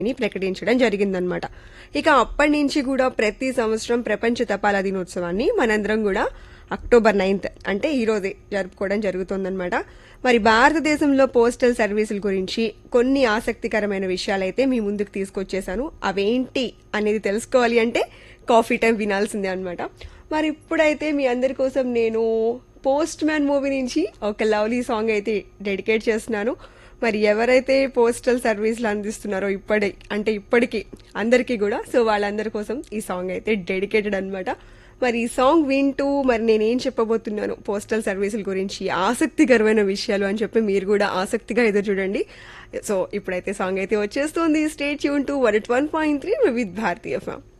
ని ప్రకటించడం జరిగిందనమాట ఇక అప్పటి నుంచి కూడా ప్రతి సంవత్సరం ప్రపంచ తపాలా దినోత్సవాన్ని మనందరం కూడా అక్టోబర్ నైన్త్ అంటే ఈ రోజే జరుపుకోవడం జరుగుతుందన్నమాట మరి భారతదేశంలో పోస్టల్ సర్వీసుల గురించి కొన్ని ఆసక్తికరమైన విషయాలైతే మీ ముందుకు తీసుకొచ్చేసాను అవేంటి అనేది తెలుసుకోవాలి అంటే కాఫీ టైం వినాల్సిందే అనమాట మరి ఇప్పుడైతే మీ అందరి కోసం నేను పోస్ట్ మ్యాన్ మూవీ నుంచి ఒక లవ్లీ సాంగ్ అయితే డెడికేట్ చేస్తున్నాను మరి ఎవరైతే పోస్టల్ సర్వీసులు అందిస్తున్నారో ఇప్పటి అంటే ఇప్పటికీ అందరికీ కూడా సో వాళ్ళందరి కోసం ఈ సాంగ్ అయితే డెడికేటెడ్ అనమాట మరి ఈ సాంగ్ వింటూ మరి నేనేం చెప్పబోతున్నాను పోస్టల్ సర్వీసుల గురించి ఆసక్తికరమైన విషయాలు అని చెప్పి మీరు కూడా ఆసక్తిగా ఎదురు చూడండి సో ఇప్పుడైతే సాంగ్ అయితే వచ్చేస్తుంది స్టేట్ యూన్ to one one point three with భారతీయ ఫామ్